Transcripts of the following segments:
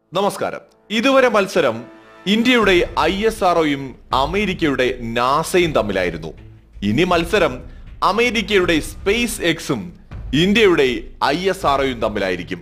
നമസ്കാരം ഇതുവരെ മത്സരം ഇന്ത്യയുടെ ഐ എസ് ആർഒയും അമേരിക്കയുടെ നാസയും തമ്മിലായിരുന്നു ഇനി മത്സരം അമേരിക്കയുടെ സ്പേസ് എക്സും ഇന്ത്യയുടെ ഐ എസ് ആർഒയും തമ്മിലായിരിക്കും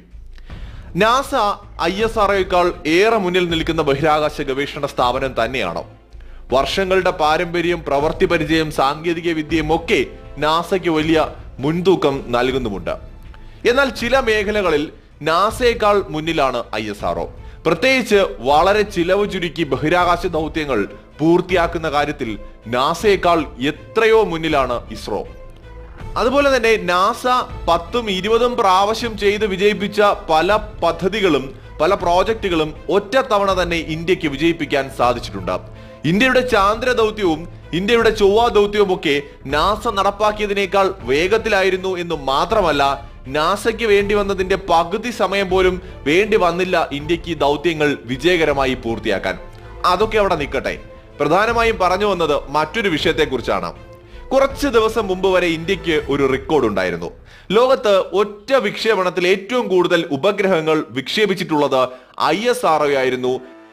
നാസ ഐ എസ് ആർഒയേക്കാൾ ഏറെ മുന്നിൽ നിൽക്കുന്ന ബഹിരാകാശ ഗവേഷണ സ്ഥാപനം തന്നെയാണ് വർഷങ്ങളുടെ പാരമ്പര്യം പ്രവൃത്തി പരിചയം സാങ്കേതിക വിദ്യയും ഒക്കെ നാസയ്ക്ക് വലിയ മുൻതൂക്കം നൽകുന്നുമുണ്ട് എന്നാൽ ചില മേഖലകളിൽ നാസയേക്കാൾ മുന്നിലാണ് ഐ എസ് ആർഒ പ്രത്യേകിച്ച് വളരെ ചിലവ് ചുരുക്കി ബഹിരാകാശ ദൗത്യങ്ങൾ പൂർത്തിയാക്കുന്ന കാര്യത്തിൽ നാസയേക്കാൾ എത്രയോ മുന്നിലാണ് ഇസ്രോ അതുപോലെ തന്നെ നാസ പത്തും ഇരുപതും പ്രാവശ്യം ചെയ്ത് വിജയിപ്പിച്ച പല പദ്ധതികളും പല പ്രോജക്റ്റുകളും ഒറ്റ തവണ തന്നെ ഇന്ത്യക്ക് വിജയിപ്പിക്കാൻ സാധിച്ചിട്ടുണ്ട് ഇന്ത്യയുടെ ചാന്ദ്ര ദൗത്യവും ഇന്ത്യയുടെ ചൊവ്വ ദൗത്യവും ഒക്കെ നാസ നടപ്പാക്കിയതിനേക്കാൾ വേഗത്തിലായിരുന്നു എന്ന് മാത്രമല്ല നാസയ്ക്ക് വേണ്ടി വന്നതിന്റെ പകുതി സമയം പോലും വേണ്ടി വന്നില്ല ഇന്ത്യക്ക് ഈ ദൗത്യങ്ങൾ വിജയകരമായി പൂർത്തിയാക്കാൻ അതൊക്കെ അവിടെ നിൽക്കട്ടെ പ്രധാനമായും പറഞ്ഞു വന്നത് മറ്റൊരു വിഷയത്തെക്കുറിച്ചാണ് കുറച്ച് ദിവസം മുമ്പ് വരെ ഇന്ത്യക്ക് ഒരു റെക്കോർഡ് ഉണ്ടായിരുന്നു ലോകത്ത് ഒറ്റ വിക്ഷേപണത്തിൽ ഏറ്റവും കൂടുതൽ ഉപഗ്രഹങ്ങൾ വിക്ഷേപിച്ചിട്ടുള്ളത് ഐ എസ് ആർ ആയിരുന്നു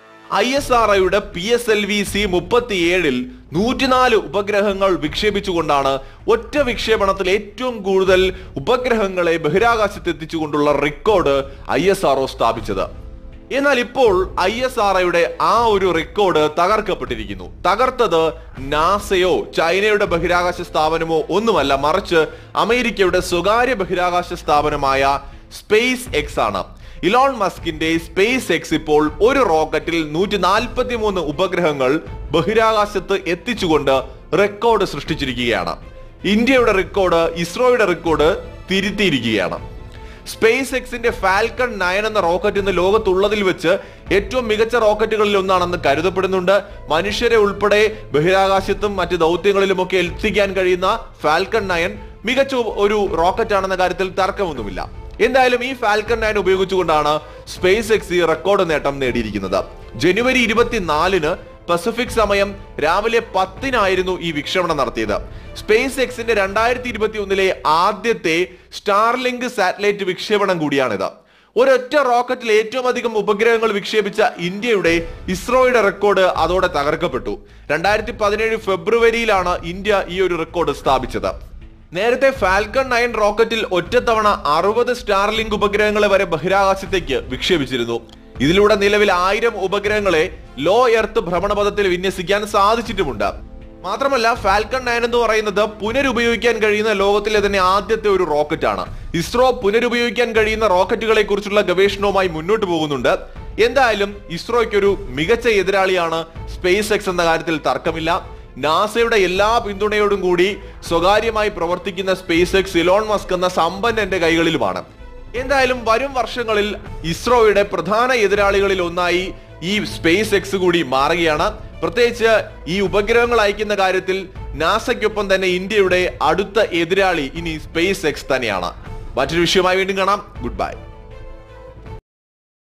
ഐ എസ് ആർ ഒയുടെ P S L V C മുപ്പത്തിയേഴിൽ നൂറ്റിനാല് ഉപഗ്രഹങ്ങൾ വിക്ഷേപിച്ചുകൊണ്ടാണ് ഒറ്റ വിക്ഷേപണത്തിൽ ഏറ്റവും കൂടുതൽ ഉപഗ്രഹങ്ങളെ ബഹിരാകാശത്ത് എത്തിച്ചുകൊണ്ടുള്ള റെക്കോർഡ് ഐ എസ് ആർ സ്ഥാപിച്ചത് എന്നാൽ ഇപ്പോൾ ഐ എസ് ആർ ഒയുടെ ആ ഒരു റെക്കോർഡ് തകർക്കപ്പെട്ടിരിക്കുന്നു തകർത്തത് നാസയോ ചൈനയുടെ ബഹിരാകാശ സ്ഥാപനമോ ഒന്നുമല്ല മറിച്ച് അമേരിക്കയുടെ സ്വകാര്യ ബഹിരാകാശ സ്ഥാപനമായ സ്പേസ് എക്സ് ആണ് ഇലോൺ മസ്കിന്റെ സ്പേസ് എക്സ് ഇപ്പോൾ ഒരു റോക്കറ്റിൽ നൂറ്റി നാൽപ്പത്തി മൂന്ന് ഉപഗ്രഹങ്ങൾ ബഹിരാകാശത്ത് എത്തിച്ചുകൊണ്ട് റെക്കോർഡ് സൃഷ്ടിച്ചിരിക്കുകയാണ് ഇന്ത്യയുടെ റെക്കോർഡ് ഇസ്രോയുടെ റെക്കോർഡ് തിരുത്തിയിരിക്കുകയാണ് സ്പേസ് എക്സിന്റെ ഫാൽക്കൺ നയൻ എന്ന റോക്കറ്റ് ഇന്ന് ലോകത്തുള്ളതിൽ വെച്ച് ഏറ്റവും മികച്ച റോക്കറ്റുകളിൽ ഒന്നാണെന്ന് കരുതപ്പെടുന്നുണ്ട് മനുഷ്യരെ ഉൾപ്പെടെ ബഹിരാകാശത്തും മറ്റ് ദൗത്യങ്ങളിലുമൊക്കെ എത്തിക്കാൻ കഴിയുന്ന ഫാൽക്കൺ നയൻ മികച്ച ഒരു റോക്കറ്റ് ആണെന്ന കാര്യത്തിൽ തർക്കമൊന്നുമില്ല എന്തായാലും ഈ ഫാൽക്കൺ നയൻ ഉപയോഗിച്ചുകൊണ്ടാണ് സ്പേസ് എക്സ് ഈ റെക്കോർഡ് നേട്ടം നേടിയിരിക്കുന്നത് ജനുവരി ഇരുപത്തിനാലിന് പസഫിക് സമയം രാവിലെ പത്തിനായിരുന്നു ഈ വിക്ഷേപണം നടത്തിയത് സ്പേസ് എക്സിന്റെ രണ്ടായിരത്തി ഇരുപത്തി ഒന്നിലെ ആദ്യത്തെ സ്റ്റാർലിങ്ക് സാറ്റലൈറ്റ് വിക്ഷേപണം കൂടിയാണിത് ഒരൊറ്റ റോക്കറ്റിൽ ഏറ്റവും അധികം ഉപഗ്രഹങ്ങൾ വിക്ഷേപിച്ച ഇന്ത്യയുടെ ഇസ്രോയുടെ റെക്കോർഡ് അതോടെ തകർക്കപ്പെട്ടു രണ്ടായിരത്തി പതിനേഴ് ഫെബ്രുവരിയിലാണ് ഇന്ത്യ ഈ ഒരു റെക്കോർഡ് സ്ഥാപിച്ചത് നേരത്തെ ഫാൽക്കൺ നയൻ റോക്കറ്റിൽ ഒറ്റത്തവണ അറുപത് സ്റ്റാർലിങ്ക് ഉപഗ്രഹങ്ങളെ വരെ ബഹിരാകാശത്തേക്ക് വിക്ഷേപിച്ചിരുന്നു ഇതിലൂടെ നിലവിൽ ആയിരം ഉപഗ്രഹങ്ങളെ ലോ എർത്ത് ഭ്രമണപഥത്തിൽ വിന്യസിക്കാൻ സാധിച്ചിട്ടുമുണ്ട് മാത്രമല്ല ഫാൽക്കൺ നയൻ എന്ന് പറയുന്നത് പുനരുപയോഗിക്കാൻ കഴിയുന്ന ലോകത്തിലെ തന്നെ ആദ്യത്തെ ഒരു റോക്കറ്റ് ആണ് ഇസ്രോ പുനരുപയോഗിക്കാൻ കഴിയുന്ന റോക്കറ്റുകളെ കുറിച്ചുള്ള ഗവേഷണവുമായി മുന്നോട്ട് പോകുന്നുണ്ട് എന്തായാലും ഇസ്രോയ്ക്ക് ഒരു മികച്ച എതിരാളിയാണ് സ്പേസ് എക്സ് എന്ന കാര്യത്തിൽ തർക്കമില്ല നാസയുടെ എല്ലാ പിന്തുണയോടും കൂടി സ്വകാര്യമായി പ്രവർത്തിക്കുന്ന സ്പേസ് എക്സ് ഇലോൺ മസ്ക് എന്ന സമ്പന്നന്റെ കൈകളിലുമാണ് എന്തായാലും വരും വർഷങ്ങളിൽ ഇസ്രോയുടെ പ്രധാന എതിരാളികളിൽ ഒന്നായി ഈ സ്പേസ് എക്സ് കൂടി മാറുകയാണ് പ്രത്യേകിച്ച് ഈ ഉപഗ്രഹങ്ങൾ അയക്കുന്ന കാര്യത്തിൽ നാസയ്ക്കൊപ്പം തന്നെ ഇന്ത്യയുടെ അടുത്ത എതിരാളി ഇനി സ്പേസ് എക്സ് തന്നെയാണ് മറ്റൊരു വിഷയമായി വീണ്ടും കാണാം ഗുഡ് ബൈ